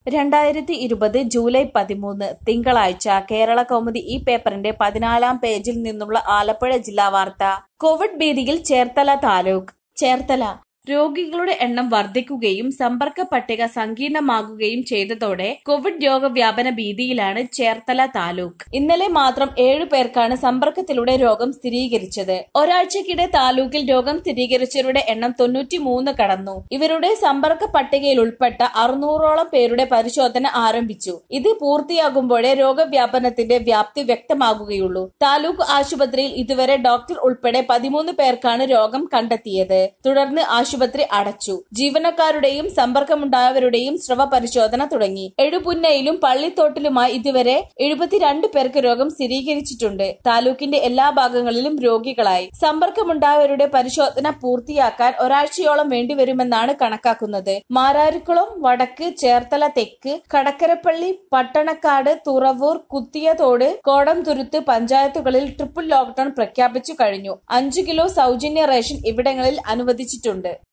രണ്ടായിരത്തി ഇരുപത് ജൂലൈ പതിമൂന്ന് തിങ്കളാഴ്ച കേരള കൗമുദി ഈ പേപ്പറിന്റെ പതിനാലാം പേജിൽ നിന്നുള്ള ആലപ്പുഴ ജില്ലാ വാർത്ത കോവിഡ് ഭീതിയിൽ ചേർത്തല താലൂക്ക് ചേർത്തല രോഗികളുടെ എണ്ണം വർദ്ധിക്കുകയും സമ്പർക്ക പട്ടിക സങ്കീർണമാകുകയും ചെയ്തതോടെ കോവിഡ് രോഗവ്യാപന ഭീതിയിലാണ് ചേർത്തല താലൂക്ക് ഇന്നലെ മാത്രം ഏഴു പേർക്കാണ് സമ്പർക്കത്തിലൂടെ രോഗം സ്ഥിരീകരിച്ചത് ഒരാഴ്ചക്കിടെ താലൂക്കിൽ രോഗം സ്ഥിരീകരിച്ചവരുടെ എണ്ണം തൊണ്ണൂറ്റിമൂന്ന് കടന്നു ഇവരുടെ സമ്പർക്ക പട്ടികയിൽ ഉൾപ്പെട്ട അറുന്നൂറോളം പേരുടെ പരിശോധന ആരംഭിച്ചു ഇത് പൂർത്തിയാകുമ്പോഴേ രോഗവ്യാപനത്തിന്റെ വ്യാപ്തി വ്യക്തമാകുകയുള്ളൂ താലൂക്ക് ആശുപത്രിയിൽ ഇതുവരെ ഡോക്ടർ ഉൾപ്പെടെ പതിമൂന്ന് പേർക്കാണ് രോഗം കണ്ടെത്തിയത് തുടർന്ന് ആശുപത്രി അടച്ചു ജീവനക്കാരുടെയും സമ്പർക്കമുണ്ടായവരുടെയും സ്രവ പരിശോധന തുടങ്ങി എഴുപുന്നയിലും പള്ളിത്തോട്ടിലുമായി ഇതുവരെ എഴുപത്തിരണ്ട് പേർക്ക് രോഗം സ്ഥിരീകരിച്ചിട്ടുണ്ട് താലൂക്കിന്റെ എല്ലാ ഭാഗങ്ങളിലും രോഗികളായി സമ്പർക്കമുണ്ടായവരുടെ പരിശോധന പൂർത്തിയാക്കാൻ ഒരാഴ്ചയോളം വേണ്ടിവരുമെന്നാണ് കണക്കാക്കുന്നത് മാരാരിക്കുളം വടക്ക് ചേർത്തല തെക്ക് കടക്കരപ്പള്ളി പട്ടണക്കാട് തുറവൂർ കുത്തിയതോട് കോടംതുരുത്ത് പഞ്ചായത്തുകളിൽ ട്രിപ്പിൾ ലോക്ഡൌൺ പ്രഖ്യാപിച്ചു കഴിഞ്ഞു അഞ്ചു കിലോ സൗജന്യ റേഷൻ ഇവിടങ്ങളിൽ അനുവദിച്ചിട്ടുണ്ട്